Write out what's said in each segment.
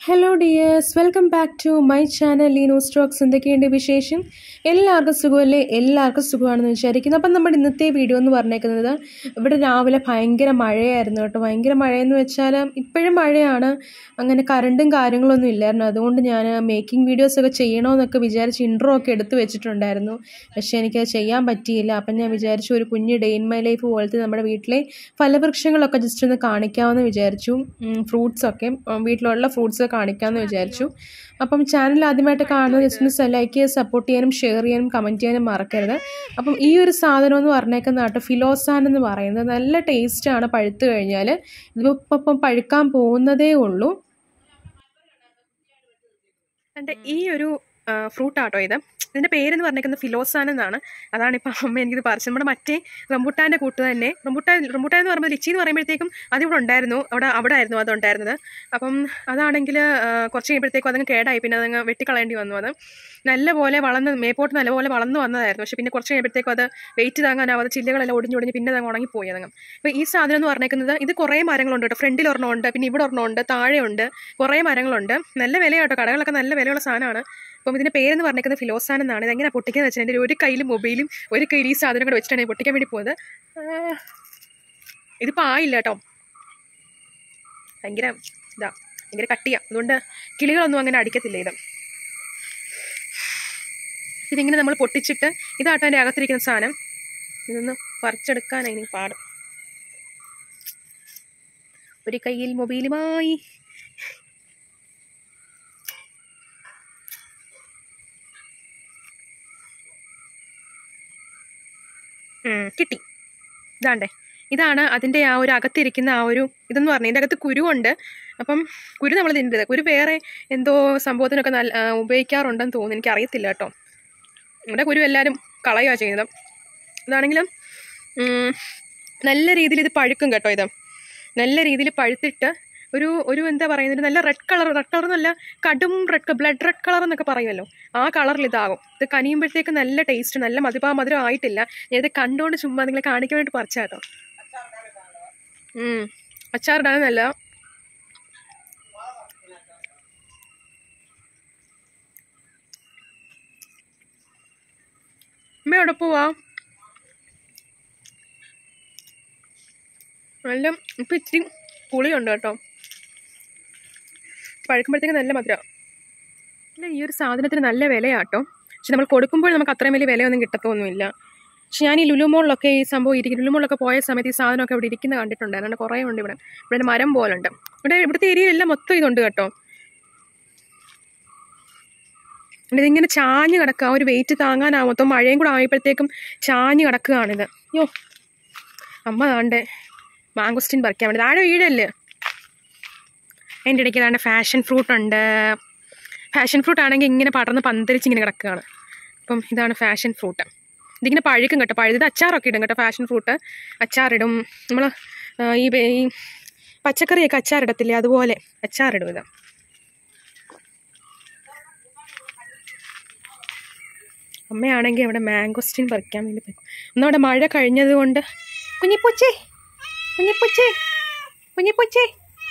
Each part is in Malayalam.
Hello dears welcome back to my channel ലീനോ സ്റ്റോക്സ് എന്തൊക്കെയുണ്ട് വിശേഷം എല്ലാവർക്കും സുഖമല്ലേ എല്ലാവർക്കും സുഖമാണെന്ന് വിചാരിക്കുന്നു അപ്പം നമ്മുടെ ഇന്നത്തെ വീഡിയോ എന്ന് പറഞ്ഞേക്കുന്നത് ഇവിടെ രാവിലെ ഭയങ്കര മഴയായിരുന്നു കേട്ടോ ഭയങ്കര മഴയെന്ന് വെച്ചാൽ ഇപ്പോഴും മഴയാണ് അങ്ങനെ കറണ്ടും കാര്യങ്ങളൊന്നും ഇല്ലായിരുന്നു അതുകൊണ്ട് ഞാൻ മേക്കിംഗ് വീഡിയോസൊക്കെ ചെയ്യണമെന്നൊക്കെ വിചാരിച്ച് ഇൻട്രോ ഒക്കെ എടുത്ത് വെച്ചിട്ടുണ്ടായിരുന്നു പക്ഷേ എനിക്കത് ചെയ്യാൻ പറ്റിയില്ല അപ്പം ഞാൻ വിചാരിച്ചു ഒരു കുഞ്ഞ് ഡേ ഇൻ മൈ ലൈഫ് പോലത്തെ നമ്മുടെ വീട്ടിലെ ഫലവൃക്ഷങ്ങളൊക്കെ ജസ്റ്റ് ഒന്ന് കാണിക്കാമെന്ന് വിചാരിച്ചു ഫ്രൂട്ട്സൊക്കെ വീട്ടിലുള്ള ഫ്രൂട്ട്സ് കാണിക്കാമെന്ന് വിചാരിച്ചു അപ്പം ചാനൽ ആദ്യമായിട്ട് കാണുന്നത് ജസ്റ്റ് ഒന്ന് ലൈക്ക് ചെയ്ത് സപ്പോർട്ട് ചെയ്യാനും ഷെയർ ചെയ്യാനും കമൻറ്റ് ചെയ്യാനും മറക്കരുത് അപ്പം ഈ ഒരു സാധനം എന്ന് പറഞ്ഞേക്കുന്ന കേട്ടോ ഫിലോസാൻ എന്ന് പറയുന്നത് നല്ല ടേസ്റ്റാണ് പഴുത്ത് കഴിഞ്ഞാൽ ഇതിപ്പോൾ ഇപ്പം പഴുക്കാൻ പോകുന്നതേ ഉള്ളൂ എൻ്റെ ഈ ഒരു ഫ്രൂട്ട് ആട്ടോ ഇത് ഇതിൻ്റെ പേരെന്ന് പറഞ്ഞേക്കുന്നത് ഫിലോസാൻ എന്നാണ് അതാണ് ഇപ്പം അമ്മ എനിക്കിത് പറിച്ചത് നമ്മുടെ മറ്റേ റംബുട്ടാൻ്റെ കൂട്ട് തന്നെ റംബുട്ടാൻ റംബുട്ടാൻ എന്ന് പറയുമ്പോൾ ലിച്ചി എന്ന് പറയുമ്പോഴത്തേക്കും അതിവിടെ ഉണ്ടായിരുന്നു അവിടെ അവിടെ ആയിരുന്നു അത് ഉണ്ടായിരുന്നത് അപ്പം അതാണെങ്കിൽ കുറച്ച് കഴിയുമ്പോഴത്തേക്കും അതങ്ങ് കേടായി പിന്നെ അതങ്ങ് വെട്ടിക്കളയേണ്ടി വന്നു അത് നല്ലപോലെ വളർന്ന് മേപ്പോട്ട് നല്ലപോലെ വളർന്നു വന്നതായിരുന്നു പക്ഷേ പിന്നെ കുറച്ച് കഴിയുമ്പോഴത്തേക്കും അത് വെയിറ്റ് താങ്ങാനാവാതെ ചില്ലുകളെല്ലാം ഒടിഞ്ഞൊടിഞ്ഞ് പിന്നെ അതങ്ങ് ഉണങ്ങിപ്പോയി അതങ്ങ് അപ്പോൾ ഈ സാധനം എന്ന് പറഞ്ഞേക്കുന്നത് ഇത് കുറേ മരങ്ങളുണ്ട് കേട്ടോ ഫ്രണ്ടിൽ ഒരെണ്ണമുണ്ട് പിന്നെ ഇവിടെ ഒരെണ്ണമുണ്ട് താഴെയുണ്ട് കുറേ മരങ്ങളുണ്ട് നല്ല വിലയാട്ടോ കടകളൊക്കെ നല്ല വിലയുള്ള സാധനമാണ് അപ്പം ഇതിൻ്റെ പേരെന്ന് പറഞ്ഞേക്കുന്നത് ഫിലോസാൻ എന്നാണ് ഇതെങ്ങനെ പൊട്ടിക്കുന്നത് വെച്ചാൽ എൻ്റെ ഒരു കയ്യിൽ മൊബൈലും ഒരു കയ്യിൽ ഈ സാധനം കൂടെ വെച്ചിട്ടാണ് ഞാൻ പൊട്ടിക്കാൻ വേണ്ടി പോകുന്നത് ഇതിപ്പോൾ ആയില്ല കേട്ടോ ഭയങ്കര ഇതാ ഭയങ്കര കട്ടിയാ അതുകൊണ്ട് കിളികളൊന്നും അങ്ങനെ അടിക്കത്തില്ല ഇത് ഇതിങ്ങനെ നമ്മൾ പൊട്ടിച്ചിട്ട് ഇതാട്ടോ എൻ്റെ അകത്തിരിക്കുന്ന സാധനം ഇതൊന്ന് പറിച്ചെടുക്കാനായി ഇനി പാട് ഒരു കയ്യിൽ മൊബൈലുമായി കിട്ടി ഇതാണ്ടേ ഇതാണ് അതിൻ്റെ ആ ഒരു അകത്തിരിക്കുന്ന ആ ഒരു ഇതെന്ന് പറഞ്ഞാൽ ഇതിൻ്റെ അകത്ത് കുരുവുണ്ട് അപ്പം കുരു നമ്മൾ തിന്നത് കുരു വേറെ എന്തോ സംഭവത്തിനൊക്കെ നല്ല ഉപയോഗിക്കാറുണ്ടെന്ന് തോന്നുന്നു എനിക്ക് അറിയത്തില്ല കേട്ടോ ഇവിടെ കുരു എല്ലാവരും കളയുക ചെയ്യുന്നത് ഇതാണെങ്കിലും നല്ല രീതിയിൽ ഇത് പഴുക്കും കേട്ടോ ഇത് നല്ല രീതിയിൽ പഴുത്തിട്ട് ഒരു ഒരു എന്താ പറയുന്നത് നല്ല റെഡ് കളർ റെഡ് കളർ നല്ല കടും റെഡ് ബ്ലഡ് റെഡ് കളർ എന്നൊക്കെ പറയുമല്ലോ ആ കളറിൽ ഇതാകും ഇത് കനിയുമ്പോഴത്തേക്ക് നല്ല ടേസ്റ്റ് നല്ല മധുപാ മധുരം ആയിട്ടില്ല ഞാൻ ഇത് കണ്ടുകൊണ്ട് ചുമ്മാ നിങ്ങളെ കാണിക്കാൻ വേണ്ടി പറിച്ചാട്ടോ അച്ചാറിടാൻ നല്ല അമ്മ എവിടെ പോവാ നല്ല ഇപ്പം ഇച്ചിരി പുളിയുണ്ട് കേട്ടോ പഴുക്കുമ്പോഴത്തേക്ക് നല്ല മധുരം പിന്നെ ഈ ഒരു സാധനത്തിന് നല്ല വിലയാട്ടോ പക്ഷെ നമ്മൾ കൊടുക്കുമ്പോൾ നമുക്ക് അത്രയും വലിയ വിലയൊന്നും കിട്ടത്തൊന്നുമില്ല പക്ഷെ ഞാൻ ഈ ലുലുമോളിലൊക്കെ ഈ സംഭവം ഇരിക്കും ലുലുമോളിലൊക്കെ പോയ സമയത്ത് ഈ സാധനമൊക്കെ ഇവിടെ ഇരിക്കുന്ന കണ്ടിട്ടുണ്ട് അതുകൊണ്ട് കുറേ ഉണ്ട് ഇവിടെ ഇവിടെ മരം പോലുണ്ട് ഇവിടെ ഇവിടുത്തെ ഏരിയയിലെല്ലാം മൊത്തം ഇതുണ്ട് കേട്ടോ ഇതിങ്ങനെ ചാഞ്ഞ് കിടക്കുക ഒരു വെയിറ്റ് താങ്ങാനാവും മൊത്തം മഴയും കൂടെ ആയപ്പോഴത്തേക്കും ചാഞ്ഞ് കിടക്കുകയാണിത് അയ്യോ അമ്മ താണ്ടേ മാങ്കോസ്റ്റിൻ പറിക്കാൻ വേണ്ടി താഴെ വീടല്ലേ അതിൻ്റെ ഇടയ്ക്ക് താണ്ട് ഫാഷൻ ഫ്രൂട്ട് ഉണ്ട് ഫാഷൻ ഫ്രൂട്ട് ആണെങ്കിൽ ഇങ്ങനെ പടർന്ന് പന്തരിച്ച് ഇങ്ങനെ കിടക്കുകയാണ് അപ്പം ഇതാണ് ഫാഷൻ ഫ്രൂട്ട് ഇതിങ്ങനെ പഴുക്കും കേട്ടോ പഴുത് അച്ചാറൊക്കെ ഇടും കേട്ടോ ഫാഷൻ ഫ്രൂട്ട് അച്ചാറിടും നമ്മൾ ഈ ഈ പച്ചക്കറിയൊക്കെ അച്ചാറിടത്തില്ലേ അതുപോലെ അച്ചാറിടും ഇത് അമ്മയാണെങ്കിൽ അവിടെ മാംഗോസ്റ്റിൻ പറിക്കാൻ വേണ്ടി പോയി ഒന്നവിടെ മഴ കഴിഞ്ഞത് കൊണ്ട് കുഞ്ഞിപ്പൂച്ചേ കുഞ്ഞിപ്പൂച്ചേ കുഞ്ഞിപ്പൂച്ചേ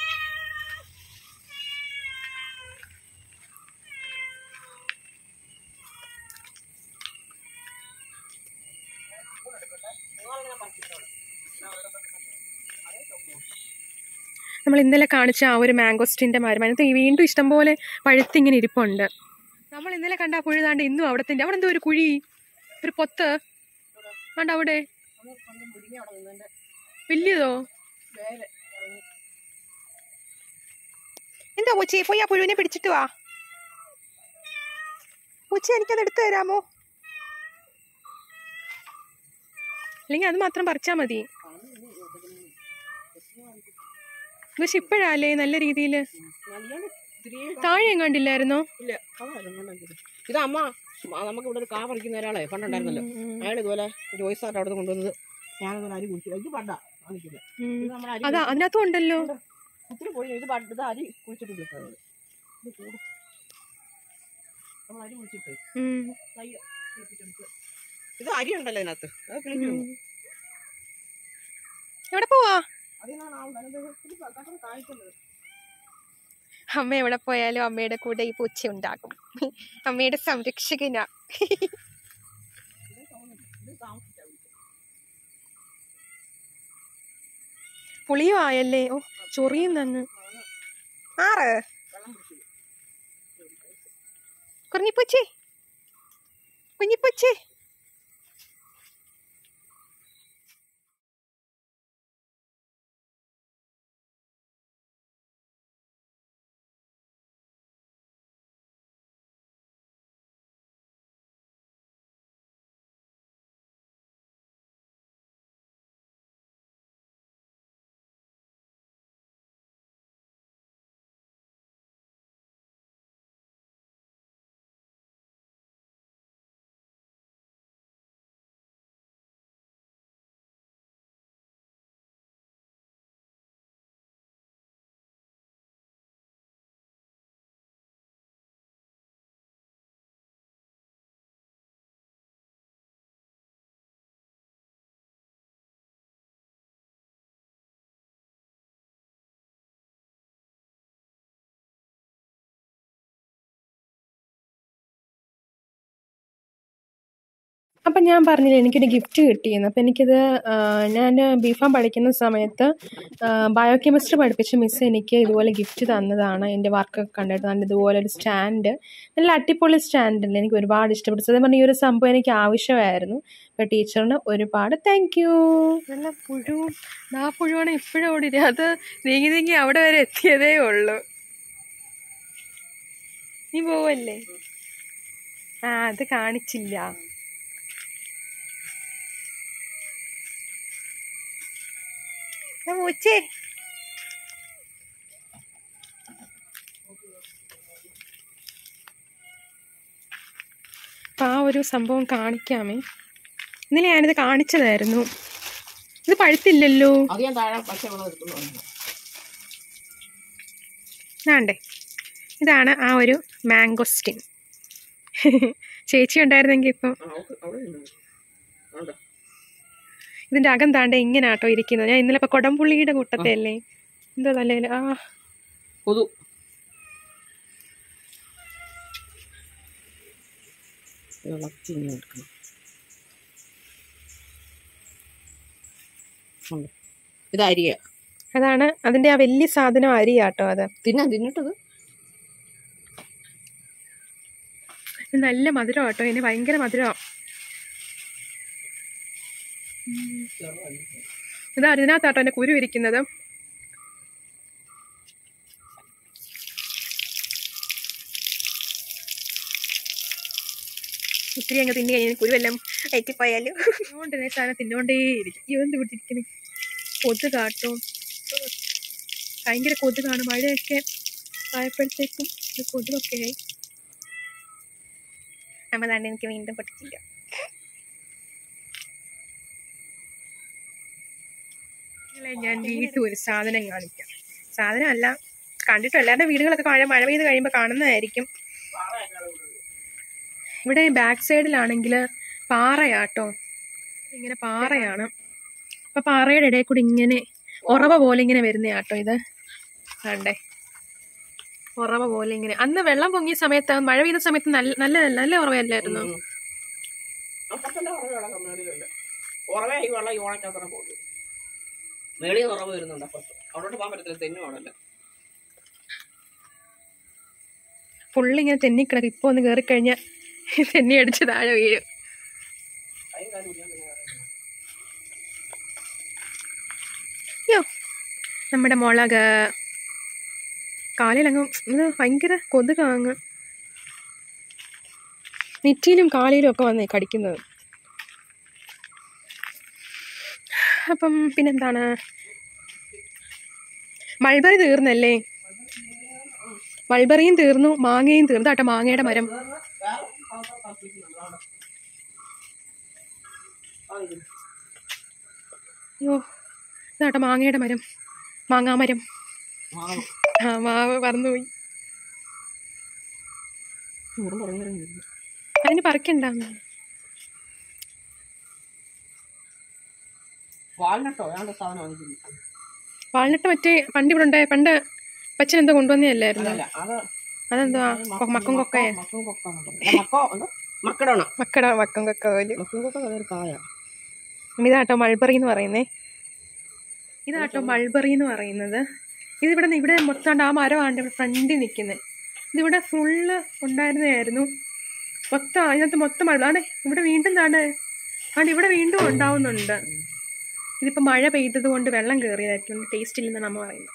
നമ്മൾ ഇന്നലെ കാണിച്ച ആ ഒരു മാംഗോസ്റ്റിൻ്റെ മരം അതിനകത്ത് വീണ്ടും ഇഷ്ടംപോലെ പഴുത്തിങ്ങനെ ഇരിപ്പുണ്ട് നമ്മൾ ഇന്നലെ കണ്ട ആ കുഴി താണ്ട് ഇന്നും അവിടെ തന്നെ അവിടെ എന്തോ ഒരു കുഴി ഒരു പൊത്ത് ആണ്ട് അവിടെ വലിയതോ എന്താ പൂച്ചി പോയി ആ പുഴുവിനെ പിടിച്ചിട്ട് വാ പൂച്ച എനിക്കത് എടുത്തു തരാമോ അല്ലെങ്കിൽ അത് മാത്രം പറിച്ചാൽ മതി പക്ഷെ ഇപ്പോഴല്ലേ നല്ല രീതിയിൽ താഴെ എങ്ങാണ്ടില്ലായിരുന്നോ ഇത് അമ്മ നമുക്ക് ഇവിടെ ഒരു കാ പറിക്കുന്ന ഒരാളെ പണ്ടുണ്ടായിരുന്നല്ലോ അയാൾ ഇതുപോലെ ജോയിസ് ആയിട്ട് അവിടെ കൊണ്ടുവന്നത് ഞാനതുപോലെ അരി കുടിച്ചില്ല ഇത് പണ്ടാ കാണിക്കില്ല ഇത് നമ്മുടെ അരി അതാ അതിനകത്തും ഉണ്ടല്ലോ ഒത്തിരി പോയി ഇത് പണ്ട് ഇത് അരി കുഴിച്ചിട്ട് വിളിച്ചത് ഇത് കൂടും നമ്മൾ അരി കുഴിച്ചിട്ട് ഉം. തൈ കുഴിച്ചിട്ടെടുത്ത് ഇത് അരി ഉണ്ടല്ലോ ഇതിനകത്ത് അത് കിളിക്കുന്നു എവിടെ പോവാ അതിനാണ് ആ വലുത് ഇത് കട്ടൻ കായ്ക്കുന്നത് അമ്മ എവിടെ പോയാലും അമ്മയുടെ കൂടെ ഈ പൂച്ച ഉണ്ടാകും അമ്മയുടെ സംരക്ഷകനാ പുളിയും ആയല്ലേ ഓ ചൊറിയുന്നങ്ങ് ആറ് കുഞ്ഞിപ്പൂച്ചേ കുഞ്ഞിപ്പൂച്ചേ അപ്പം ഞാൻ പറഞ്ഞില്ലേ എനിക്കൊരു ഗിഫ്റ്റ് കിട്ടിയെന്ന് അപ്പം എനിക്കിത് ആ, ഞാൻ ബി ഫാം പഠിക്കുന്ന സമയത്ത് ബയോ കെമിസ്ട്രി പഠിപ്പിച്ച മിസ് എനിക്ക് ഇതുപോലെ ഗിഫ്റ്റ് തന്നതാണ് എൻ്റെ വർക്കൊക്കെ കണ്ടിട്ട് നല്ല ഇതുപോലെ ഒരു സ്റ്റാൻഡ് നല്ല അടിപൊളി സ്റ്റാൻഡല്ലേ എനിക്ക് ഒരുപാട് ഇഷ്ടപ്പെട്ടു സത്യം പറഞ്ഞാൽ ഈ ഒരു സംഭവം എനിക്ക് ആവശ്യമായിരുന്നു അപ്പോൾ ടീച്ചറിന് ഒരുപാട് താങ്ക് യു നല്ല പുഴുവും ആ പുഴുവാണ് ഇപ്പോഴും ഓടി അത് നീങ്ങി നീങ്ങി അവിടെ വരെ എത്തിയതേ ഉള്ളൂ നീ പോവല്ലേ ആ അത് കാണിച്ചില്ല ആ പൂച്ചേ അപ്പം ആ ഒരു സംഭവം കാണിക്കാമേ ഇന്നലെ ഞാനിത് കാണിച്ചതായിരുന്നു ഇത് പഴുത്തില്ലല്ലോ അത് ഞാൻ താഴെ പച്ച വെള്ളം എടുക്കുന്നു വേണ്ടേ ഇതാണ് ആ ഒരു മാംഗോസ്റ്റിൻ ചേച്ചി ഉണ്ടായിരുന്നെങ്കിൽ ഇപ്പം അവിടെ ഉണ്ട്. ഉണ്ട്. ഇതിൻ്റെ അകം താണ്ട ഇങ്ങനെ ആട്ടോ ഇരിക്കുന്നത് ഞാൻ ഇന്നലെ ഇപ്പം കൊടംപുള്ളിയുടെ കൂട്ടത്തെ അല്ലേ എന്തോ നല്ല ആ കൊതു ഇളക്കി ഇങ്ങനെ എടുക്കണം ഉണ്ട്. ഇത് അരിയ അതാണ് അതിൻ്റെ ആ വലിയ സാധനം അരിയാട്ടോ അത് തിന്നാൻ തിന്നിട്ടത് ഇത് നല്ല മധുരം കേട്ടോ ഇതിന് ഭയങ്കര മധുരം ഇതാ ഇതിനകത്താട്ടോ എൻ്റെ കുരു ഇരിക്കുന്നത് ഇത്തിരി അങ്ങ് തിന്നു കഴിഞ്ഞാൽ കുരുവെല്ലാം എത്തിപ്പോയാലും അതുകൊണ്ട് തന്നെ സാധനം തിന്നുകൊണ്ടേ ഇരിക്കും ഈ എന്ത് പിടിച്ചിരിക്കുന്നത് കൊതു കാട്ടും ഭയങ്കര കൊതുകാണ് മഴയൊക്കെ ആയപ്പോഴത്തേക്കും ഇത് കൊതുകൊക്കെ ആയി അമ്മ താണ്ട് എനിക്ക് വീണ്ടും പൊട്ടിച്ചില്ല നിങ്ങളെ ഞാൻ വീട്ടിൽ ഒരു സാധനം കാണിക്കാം സാധനമല്ല കണ്ടിട്ടും എല്ലാവരുടെ വീടുകളൊക്കെ മഴ മഴ പെയ്ത് കഴിയുമ്പോൾ കാണുന്നതായിരിക്കും ഇവിടെ ബാക്ക് സൈഡിലാണെങ്കിൽ പാറയാട്ടോ ഇങ്ങനെ പാറയാണ് അപ്പൊ പാറയുടെ ഇടയിൽ കൂടി ഇങ്ങനെ ഉറവ പോലെ ഇങ്ങനെ വരുന്നയാട്ടോ ഇത് കണ്ടേ ഉറവ പോലെ ഇങ്ങനെ അന്ന് വെള്ളം പൊങ്ങിയ സമയത്ത് മഴ പെയ്ത സമയത്ത് നല്ല നല്ല നല്ല ഉറവയല്ലായിരുന്നു അപ്പത്തന്നെ ഉറവ കിടക്കാം മേളിലുണ്ട് ഉറവ ഈ വെള്ളം ഈ ഓണക്കത്ര പോകും മേളിൽ നിന്ന് ഉറവ് വരുന്നുണ്ട് അപ്പുറത്ത് അവിടോട്ട് പോകാൻ പറ്റത്തില്ല തെന്നുവാണല്ലോ ഫുള്ള് ഇങ്ങനെ തെന്നിക്കിടക്കും ഇപ്പൊ ഒന്ന് കയറി കഴിഞ്ഞാൽ തെന്നി അടിച്ച് താഴെ വീഴും കൈയും കാലും ഇല്ലാതെ ഇങ്ങനെ കിടക്കുന്നു. അയ്യോ നമ്മുടെ മുളക് കാലിലങ്ങ് ഇത് ഭയങ്കര കൊതുകാങ്ങ് നെറ്റിയിലും കാലിലും ഒക്കെ വന്ന് കടിക്കുന്നത് അപ്പം പിന്നെന്താണ് മൾബറി തീർന്നല്ലേ മൾബറിയും തീർന്നു മാങ്ങയും തീർന്നു കേട്ടോ മാങ്ങയുടെ മരം വേറെ ആൾക്കാർ താല്പര്യമുണ്ട് അവിടെ. ആ, ഇത്. അയ്യോ ഇതാട്ടോ മാങ്ങയുടെ മരം മാങ്ങാമരം മാങ്ങ. ആ മാവ് പറന്നുപോയി ഇവിടെ പറഞ്ഞിരുന്നു. അതിന് പറിക്കണ്ടാന്ന് വാൾനട്ടോ ഏതാണ്ട് സാധനം വാങ്ങിക്കുന്നു വാൾനട്ട് മറ്റേ പണ്ട് ഇവിടെ ഉണ്ടായ പണ്ട് അപ്പച്ചൻ എന്തോ കൊണ്ടുവന്നതല്ലായിരുന്നു അല്ല അത് അതെന്തുവാ കൊ- മക്കം കൊക്കയെ മക്കും കൊക്ക എന്നൊക്കെ പറയും. മക്കോ എന്തോ മക്കടോണ മക്കട മക്കം കൊക്ക പോല് മക്കും കൊക്ക അതൊരു കായ ഇതാട്ടോ മൾബറി എന്ന് പറയുന്നേ ഇതാട്ടോ മൾബറി എന്ന് പറയുന്നത് ഇതിവിടെ ഇവിടെ മൊത്തം ആ മരമാണ് ഇവിടെ ഫ്രണ്ടിൽ നിൽക്കുന്നത് ഇതിവിടെ ഫുള്ള് ഉണ്ടായിരുന്നതായിരുന്നു മൊത്തം അതിനകത്ത് മൊത്തം മഴ ആണ് ഇവിടെ വീണ്ടും താണ്ട് ആണ് ഇവിടെ വീണ്ടും ഉണ്ടാവുന്നുണ്ട് ഇതിപ്പോൾ മഴ പെയ്തത് കൊണ്ട് വെള്ളം കയറിയതായിരിക്കും ടേസ്റ്റ് ഇല്ലെന്നാണ് അമ്മ പറയുന്നത്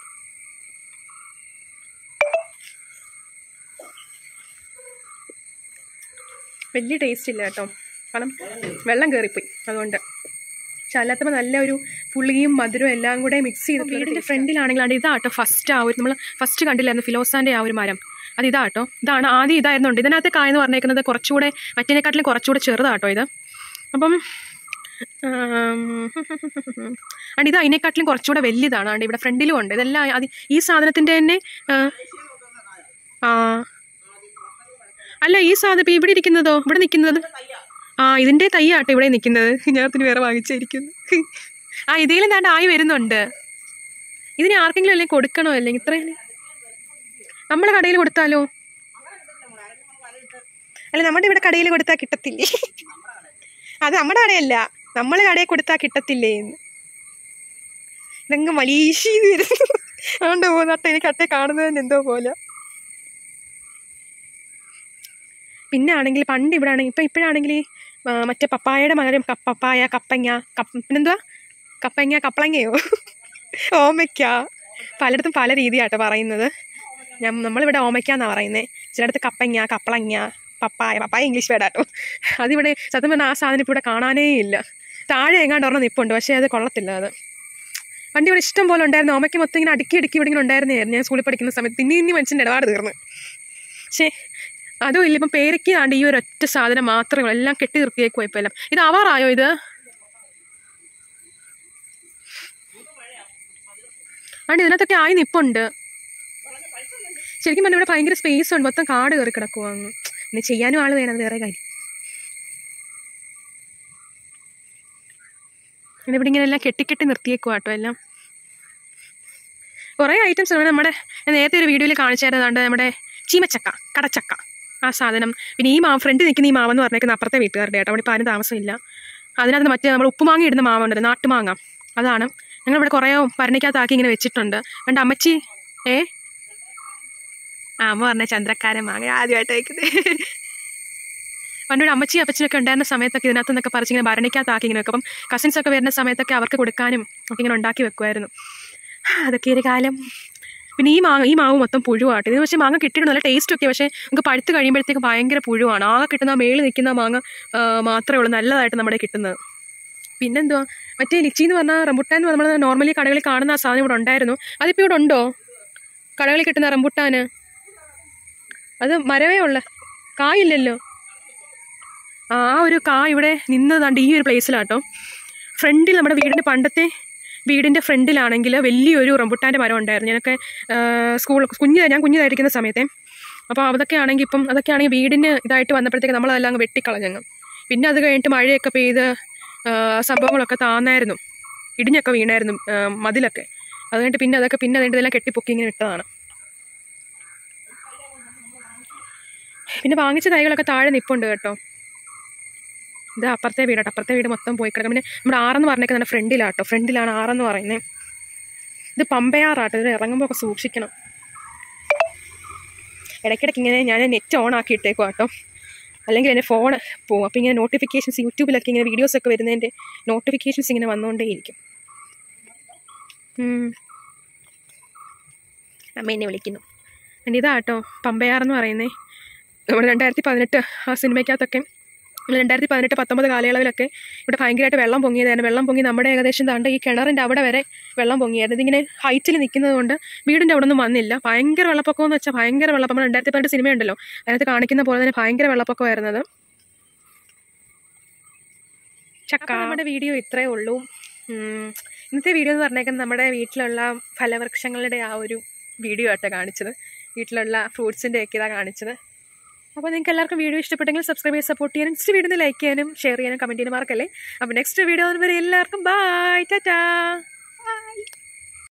വലിയ ടേസ്റ്റ് ഇല്ല കേട്ടോ കാരണം വെള്ളം കയറിപ്പോയി അതുകൊണ്ട് പക്ഷെ അല്ലാത്തപ്പോൾ നല്ല ഒരു പുളിയും മധുരവും എല്ലാം കൂടെ മിക്സ് ചെയ്ത് വീടിൻ്റെ ഫ്രണ്ടിലാണെങ്കിലാണ് ഇതാട്ടോ ഫസ്റ്റ് ആ ഒരു നമ്മൾ ഫസ്റ്റ് കണ്ടില്ലായിരുന്നു ഫിലോസാൻ്റെ ആ ഒരു മരം അത് ഇതാട്ടോ ഇതാണ് ആദ്യം ഇതായിരുന്നുണ്ട് ഇതിനകത്ത് കായെന്ന് പറഞ്ഞേക്കുന്നത് കുറച്ചുകൂടെ മറ്റേനെക്കാട്ടിലും കുറച്ചുകൂടെ ചെറുതാട്ടോ ഇത് അപ്പം ആണ്ട് ഇത് അതിനെക്കാട്ടിലും കുറച്ചുകൂടെ വലിയതാണ് ആണ്ട് ഇവിടെ ഫ്രണ്ടിലും ഉണ്ട് ഇതെല്ലാം അത് ഈ സാധനത്തിൻ്റെ തന്നെ ആ, ആ അല്ല ഈ സാധനം ഇപ്പം ഇവിടെ ഇരിക്കുന്നതോ ഇവിടെ നിൽക്കുന്നത് ആ ഇതിൻ്റെ തയ്യാട്ടോ ഇവിടെ നിൽക്കുന്നത് ഞാനത്തിന് വേറെ വാങ്ങിച്ചായിരിക്കുന്നു ആ ഇതിലും താണ്ട് ആയി വരുന്നുണ്ട് ഇതിന് ആർക്കെങ്കിലും അല്ലെങ്കിൽ കൊടുക്കണോ അല്ലെങ്കിൽ ഇത്രയും നമ്മുടെ കടയിൽ കൊടുത്താലോ അല്ല നമ്മുടെ ഇവിടെ കടയിൽ കൊടുത്താൽ കിട്ടത്തില്ലേ അത് നമ്മുടെ കടയല്ല നമ്മൾ കടയിൽ കൊടുത്താൽ കിട്ടത്തില്ലേ എന്ന് ഇതങ്ങ് മലീഷി വരുന്നു അതുകൊണ്ട് പോകുന്നട്ടെ എനിക്ക് അട്ടെ കാണുന്നതിന് എന്തോ പോലെ പിന്നെ ആണെങ്കിൽ പണ്ട് ഇവിടെ ആണെങ്കിൽ ഇപ്പം ഇപ്പോഴാണെങ്കിൽ മറ്റേ പപ്പായയുടെ മകരം കപ്പ- പപ്പായ കപ്പങ്ങ കപ്പ പിന്നെന്തുവാ കപ്പങ്ങ കപ്പളങ്ങയോ ഓമയ്ക്ക പലയിടത്തും പല രീതിയാട്ടോ പറയുന്നത് ഞാൻ നമ്മളിവിടെ ഓമയ്ക്ക എന്നാണ് പറയുന്നത് ചിലയിടത്ത് കപ്പങ്ങ കപ്പളങ്ങ പപ്പായ പപ്പായ ഇംഗ്ലീഷ് വേർഡാട്ടോ അതിവിടെ സത്യം പറഞ്ഞാൽ ആ സാധനം ഇപ്പോൾ ഇവിടെ കാണാനേ ഇല്ല താഴെ എങ്ങാണ്ട് ഒരെണ്ണം നിപ്പുണ്ട് പക്ഷേ അത് കൊള്ളത്തില്ല അത് പണ്ട് ഇവിടെ ഇഷ്ടം പോലെ ഉണ്ടായിരുന്നു ഓമയ്ക്ക് മൊത്തം ഇങ്ങനെ അടുക്കി അടുക്കി ഇവിടെ ഇങ്ങനെ ഉണ്ടായിരുന്നായിരുന്നു ഞാൻ സ്കൂളിൽ പഠിക്കുന്ന സമയത്ത് പിന്നെ ഇനി മനുഷ്യൻ്റെ ഇടപാട് തീർന്ന് പക്ഷേ അതും ഇല്ല ഇപ്പം പേരയ്ക്കാണ്ട് ഈ ഒരു ഒറ്റ സാധനം മാത്രമേ ഉള്ളൂ എല്ലാം കെട്ടി നിർത്തിയേക്കും ഇപ്പം എല്ലാം ഇത് ആവാറായോ ഇത് ആണ്ട് ഇതിനകത്തൊക്കെ ആയി നിപ്പുണ്ട് ശരിക്കും പറഞ്ഞാൽ ഇവിടെ ഭയങ്കര സ്പേസ് ഉണ്ട് മൊത്തം കാട് കയറി കിടക്കുവാ അങ്ങ് പിന്നെ ചെയ്യാനും ആൾ വേണം അത് വേറെ കാര്യം പിന്നെ ഇവിടെ ഇങ്ങനെ എല്ലാം കെട്ടിക്കെട്ടി നിർത്തിയേക്കുവാ കേട്ടോ എല്ലാം കുറേ ഐറ്റംസ് ഉണ്ട് നമ്മുടെ ഞാൻ നേരത്തെ ഒരു വീഡിയോയിൽ കാണിച്ചായിരുന്നാണ്ട് നമ്മുടെ ചീമച്ചക്ക കടച്ചക്ക ആ സാധനം പിന്നെ ഈ മാവ് ഫ്രണ്ട് നിൽക്കുന്ന ഈ മാവെന്ന് പറഞ്ഞേക്കുന്ന അപ്പുറത്തെ വീട്ടുകാരുടെ കേട്ടോ അവിടെ ഇപ്പോൾ ആരും താമസമില്ല അതിനകത്ത് മറ്റേ നമ്മൾ ഉപ്പുമാങ്ങ ഇടുന്ന മാവ് ഉണ്ടല്ലോ നാട്ടുമാങ്ങ അതാണ് ഞങ്ങളിവിടെ കുറേ ഭരണിക്കകത്താക്കി ഇങ്ങനെ വെച്ചിട്ടുണ്ട് കണ്ട് അമ്മച്ചി ഏ ആ അമ്മ പറഞ്ഞ ചന്ദ്രക്കാരൻ മാങ്ങ ആദ്യമായിട്ട് വയ്ക്കുന്നത് പണ്ടൊരു അമ്മച്ചി അപ്പച്ചനൊക്കെ ഉണ്ടായിരുന്ന സമയത്തൊക്കെ ഇതിനകത്ത് നിന്നൊക്കെ പറിച്ച് ഇങ്ങനെ ഭരണിക്കകത്താക്കി ഇങ്ങനെ വെക്കും അപ്പം കസിൻസ് ഒക്കെ വരുന്ന സമയത്തൊക്കെ അവർക്ക് കൊടുക്കാനും ഒക്കെ ഇങ്ങനെ ഉണ്ടാക്കി വെക്കുമായിരുന്നു അതൊക്കെ ഒരു കാലം പിന്നെ ഈ മാങ്ങ ഈ മാവ് മൊത്തം പുഴുവാട്ട് ഇത് പക്ഷേ മാങ്ങ കിട്ടിയിട്ട് നല്ല ടേസ്റ്റ് ഒക്കെ പക്ഷേ നമുക്ക് പഴുത്ത് കഴിയുമ്പോഴത്തേക്ക് ഭയങ്കര പുഴുവാണ് ആകെ കിട്ടുന്ന മേളിൽ നിൽക്കുന്ന മാങ്ങ ആ, മാത്രമേ ഉള്ളൂ നല്ലതായിട്ട് നമ്മുടെ കിട്ടുന്നത് പിന്നെന്തുവാ മറ്റേ ലിച്ചി എന്ന് പറഞ്ഞാൽ റംബുട്ടാൻ എന്ന് നമ്മൾ നോർമലി കടകളിൽ കാണുന്ന ആ സാധനം ഇവിടെ ഉണ്ടായിരുന്നു അതിപ്പോൾ ഇവിടെ ഉണ്ടോ കടകളിൽ കിട്ടുന്ന റംബുട്ടാന് അത് മരവേ ഉള്ള കായില്ലല്ലോ ആ ആ ഒരു കാ ഇവിടെ നിന്നതാണ്ട് ഈ ഒരു പ്ലേസിലാട്ടോ ഫ്രണ്ടിൽ നമ്മുടെ വീടിൻ്റെ പണ്ടത്തെ വീടിൻ്റെ ഫ്രണ്ടിലാണെങ്കിൽ വലിയൊരു റംബുട്ടാൻ്റെ മരം ഉണ്ടായിരുന്നു ഞാനൊക്കെ സ്കൂൾ കുഞ്ഞ് ഞാൻ കുഞ്ഞിതായിരിക്കുന്ന സമയത്തെ അപ്പോൾ അതൊക്കെ ആണെങ്കിൽ ഇപ്പം അതൊക്കെ ആണെങ്കിൽ വീടിന് ഇതായിട്ട് വന്നപ്പോഴത്തേക്ക് നമ്മളതെല്ലാം അങ്ങ് വെട്ടിക്കളഞ്ഞങ്ങ് പിന്നെ അത് കഴിഞ്ഞിട്ട് മഴയൊക്കെ പെയ്ത് ആ, സംഭവങ്ങളൊക്കെ താന്നായിരുന്നു ഇടിഞ്ഞൊക്കെ വീണായിരുന്നു ആ, മതിലൊക്കെ അത് കഴിഞ്ഞിട്ട് പിന്നെ അതൊക്കെ പിന്നെ അതിൻ്റെ ഇതെല്ലാം കെട്ടിപ്പൊക്കി ഇങ്ങനെ ഇട്ടതാണ് പിന്നെ വാങ്ങിച്ച തൈകളൊക്കെ താഴെ നിപ്പുണ്ട് കേട്ടോ ഇത് അപ്പുറത്തെ വീടാട്ടോ അപ്പുറത്തെ വീട് മൊത്തം പോയി കിടക്കും പിന്നെ നമ്മുടെ ആറെന്ന് പറഞ്ഞേക്കുന്നത് ഫ്രണ്ടിലാട്ടോ ഫ്രണ്ടിലാണ് ആറെന്ന് പറയുന്നത് ഇത് പമ്പയാറാട്ടോ ഇത് ഇറങ്ങുമ്പോൾ ഒക്കെ സൂക്ഷിക്കണം ഇടയ്ക്കിടയ്ക്ക് ഇങ്ങനെ ഞാൻ നെറ്റ് ഓൺ ആക്കി ഇട്ടേക്കും കേട്ടോ അല്ലെങ്കിൽ എൻ്റെ ഫോൺ പോകും അപ്പോൾ ഇങ്ങനെ നോട്ടിഫിക്കേഷൻസ് യൂട്യൂബിലൊക്കെ ഇങ്ങനെ വീഡിയോസ് ഒക്കെ വരുന്നതിൻ്റെ നോട്ടിഫിക്കേഷൻസ് ഇങ്ങനെ വന്നുകൊണ്ടേയിരിക്കും ഉം. അമ്മ എന്നെ വിളിക്കുന്നു എൻ്റെ ഇതാട്ടോ പമ്പയാറെന്ന് പറയുന്നേ നമ്മുടെ രണ്ടായിരത്തി പതിനെട്ട് ആ സിനിമയ്ക്കകത്തൊക്കെ രണ്ടായിരത്തി പതിനെട്ട് പത്തൊമ്പത് കാലയളവിലൊക്കെ ഇവിടെ ഭയങ്കരമായിട്ട് വെള്ളം പൊങ്ങിയതായിരുന്നു വെള്ളം പൊങ്ങി നമ്മുടെ ഏകദേശം താണ്ട് ഈ കിണറിൻ്റെ അവിടെ വരെ വെള്ളം പൊങ്ങിയായിരുന്നു ഇതിങ്ങനെ ഹൈറ്റിൽ നിൽക്കുന്നത് കൊണ്ട് വീടിൻ്റെ അവിടെ ഒന്നും വന്നില്ല ഭയങ്കര വെള്ളപ്പൊക്കം എന്ന് വെച്ചാൽ ഭയങ്കര വെള്ളപ്പൊക്കം നമ്മൾ രണ്ടായിരത്തി പതിനെട്ട് സിനിമയുണ്ടല്ലോ അതിനകത്ത് കാണിക്കുന്ന പോലെ തന്നെ ഭയങ്കര വെള്ളപ്പൊക്കമായിരുന്നത് ചക്ക നമ്മുടെ വീഡിയോ ഇത്രയേ ഉള്ളൂ ഉം, ഇന്നത്തെ വീഡിയോ എന്ന് പറഞ്ഞേക്കുന്നത് നമ്മുടെ വീട്ടിലുള്ള ഫലവൃക്ഷങ്ങളുടെ ആ ഒരു വീഡിയോ ആട്ടോ കാണിച്ചത് വീട്ടിലുള്ള ഫ്രൂട്ട്സിൻ്റെ ഒക്കെ ഇതാണ് കാണിച്ചത് അപ്പോൾ നിങ്ങൾക്ക് എല്ലാവർക്കും വീഡിയോ ഇഷ്ടപ്പെട്ടെങ്കിൽ സബ്സ്ക്രൈബ് ചെയ്ത് സപ്പോർട്ട് ചെയ്യാനും നെക്സ്റ്റ് വീഡിയോ ലൈക്ക് ചെയ്യാനും ഷെയർ ചെയ്യാനും കമൻറ്റ് ചെയ്യാനും മറക്കല്ലേ അപ്പോൾ നെക്സ്റ്റ് വീഡിയോ വരെ എല്ലാവർക്കും ബൈ ടാറ്റാ ബൈ